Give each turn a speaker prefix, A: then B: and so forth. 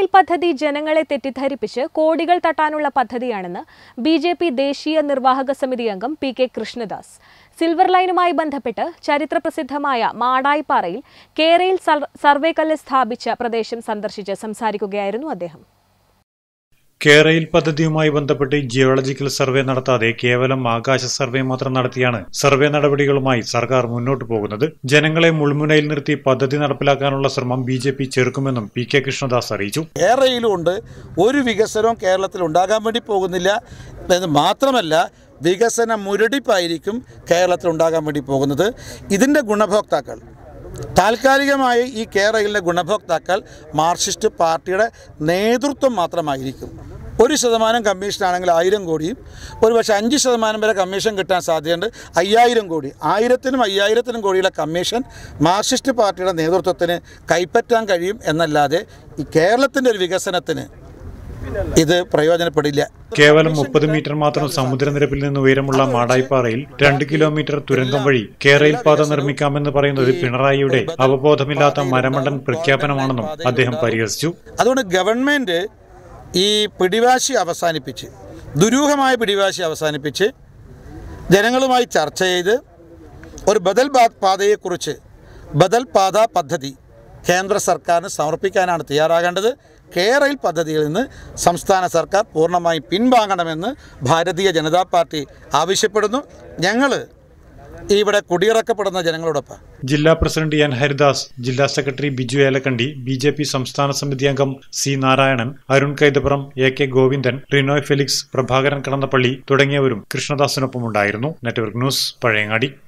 A: rail പദ്ധതി ജനങ്ങളെ തെറ്റിദ്ധരിപ്പിച്ച് കോടികൾ തട്ടാനുള്ള പദ്ധതിയാണെന്ന് ബി ജെ പി ദേശീയ നിർവാഹക സമിതി അംഗം പി കെ കൃഷ്ണദാസ് സിൽവർ ലൈനുമായി ബന്ധപ്പെട്ട് ചരിത്രപ്രസിദ്ധമായ മാടായിപ്പാറയിൽ കേരയിൽ സർ- സർവേ കല്ല് സ്ഥാപിച്ച പ്രദേശം സന്ദർശിച്ച് സംസാരിക്കുകയായിരുന്നു അദ്ദേഹം
B: കേരയിൽ പദ്ധതിയുമായി ബന്ധപ്പെട്ട് ജിയോളജിക്കൽ സർവേ നടത്താതെ കേവലം ആകാശ സർവേ മാത്രം നടത്തിയാണ് സർവേ നടപടികളുമായി സർക്കാർ മുന്നോട്ടു പോകുന്നത് ജനങ്ങളെ മുൾമുനയിൽ നിർത്തി പദ്ധതി നടപ്പിലാക്കാനുള്ള ശ്രമം ബി ജെ പി ചെറുക്കുമെന്നും പി കെ കൃഷ്ണദാസ് അറിയിച്ചു
C: ഏറെയിലുമുണ്ട് ഒരു വികസനവും കേരളത്തിൽ ഉണ്ടാകാൻ വേണ്ടി പോകുന്നില്ല എന്ന് മാത്രമല്ല വികസന മുരടിപ്പായിരിക്കും കേരളത്തിൽ ഉണ്ടാകാൻ വേണ്ടി പോകുന്നത് ഇതിൻ്റെ ഗുണഭോക്താക്കൾ താൽക്കാലികമായി ഈ കേരളിലെ ഗുണഭോക്താക്കൾ മാർക്സിസ്റ്റ് പാർട്ടിയുടെ നേതൃത്വം മാത്രമായിരിക്കും ഒരു ശതമാനം കമ്മീഷനാണെങ്കിൽ ആയിരം കോടിയും ഒരുപക്ഷെ അഞ്ച് ശതമാനം വരെ കമ്മീഷൻ കിട്ടാൻ സാധ്യതയുണ്ട് അയ്യായിരം കോടി ആയിരത്തിനും അയ്യായിരത്തിനും കോടിയുടെ കമ്മീഷൻ മാർക്സിസ്റ്റ് പാർട്ടിയുടെ നേതൃത്വത്തിന് കൈപ്പറ്റാൻ കഴിയും എന്നല്ലാതെ ഈ കേരളത്തിൻ്റെ ഒരു വികസനത്തിന് ഇത് പ്രയോജനപ്പെടില്ല
B: കേവലം മുപ്പത് മീറ്റർ മാത്രം സമുദ്രനിരപ്പിൽ നിന്ന് ഉയരമുള്ള മാടായിപ്പാറയിൽ രണ്ട് കിലോമീറ്റർ തുരങ്കം വഴി കേരയിൽ പാത നിർമ്മിക്കാമെന്ന് പറയുന്നത് പിണറായിയുടെ അവബോധമില്ലാത്ത മരമണ്ടൻ പ്രഖ്യാപനമാണെന്നും അദ്ദേഹം പരിഹസിച്ചു
C: അതുകൊണ്ട് ഗവൺമെൻറ് ഈ പിടിവാശി അവസാനിപ്പിച്ച് ദുരൂഹമായ പിടിവാശി അവസാനിപ്പിച്ച് ജനങ്ങളുമായി ചർച്ച ചെയ്ത് ഒരു ബദൽ പാ- പാതയെക്കുറിച്ച് ബദൽ പാത പദ്ധതി കേന്ദ്ര സർക്കാരിന് സമർപ്പിക്കാനാണ് തയ്യാറാകേണ്ടത് കേരയിൽ പദ്ധതിയിൽ നിന്ന് സംസ്ഥാന സർക്കാർ പൂർണ്ണമായും പിൻവാങ്ങണമെന്ന് ഭാരതീയ ജനതാ പാർട്ടി ആവശ്യപ്പെടുന്നു ഞങ്ങൾ ഇവിടെ കുടിയിറക്കപ്പെടുന്ന ജനങ്ങളോടൊപ്പം
B: ജില്ലാ പ്രസിഡന്റ് എൻ ഹരിദാസ് ജില്ലാ secretary Biju Elakkandi B J P സംസ്ഥാന സമിതി അംഗം C Narayanan Arun Kaithapuram A K Govindan Rinoy Felix Prabhakaran Kadannappally തുടങ്ങിയവരും കൃഷ്ണദാസിനൊപ്പമുണ്ടായിരുന്നു നെറ്റ്വർക്ക് ന്യൂസ് പഴയങ്ങാടി